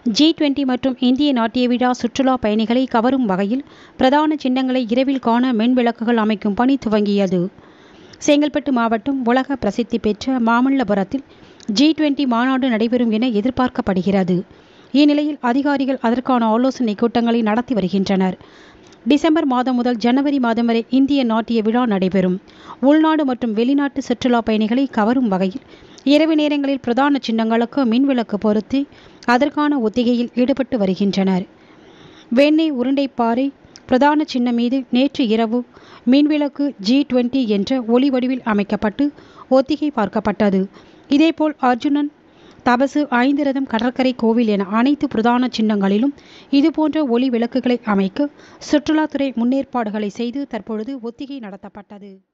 G twenty மற்றும் இந்திய நாட்டிய விழா சுற்றுலா பயணிகளை கவரும் வகையில் பிரதான சின்னங்களை இரவில் காண மின் விளக்குகள் அமைக்கும் பணி துவங்கியது செங்கல்பட்டு மாவட்டம் உலக பிரசித்தி பெற்ற மாமல்லபுரத்தில் ஜி டுவெண்டி மாநாடு நடைபெறும் என எதிர்பார்க்கப்படுகிறது இந்நிலையில் அதிகாரிகள் அதற்கான ஆலோசனை கூட்டங்களை நடத்தி வருகின்றனர் டிசம்பர் மாதம் முதல் ஜனவரி மாதம் வரை இந்திய நாட்டிய விழா நடைபெறும் உள்நாடு மற்றும் வெளிநாட்டு சுற்றுலா பயணிகளை கவரும் வகையில் இரவு நேரங்களில் பிரதான சின்னங்களுக்கு மின்விளக்கு பொருத்தி அதற்கான ஒத்திகையில் ஈடுபட்டு வருகின்றனர் வெண்ணெய் உருண்டைப்பாறை பிரதான சின்னம் மீது நேற்று இரவு மின்விளக்கு ஜி டுவெண்டி என்ற ஒளி வடிவில் அமைக்கப்பட்டு ஒத்திகை பார்க்கப்பட்டது இதேபோல் அர்ஜுனன் தபசு ஐந்து ரதம் கடற்கரை கோவில் என அனைத்து பிரதான சின்னங்களிலும் இதுபோன்ற ஒளி விளக்குகளை அமைக்க சுற்றுலாத்துறை முன்னேற்பாடுகளை செய்து தற்பொழுது ஒத்திகை நடத்தப்பட்டது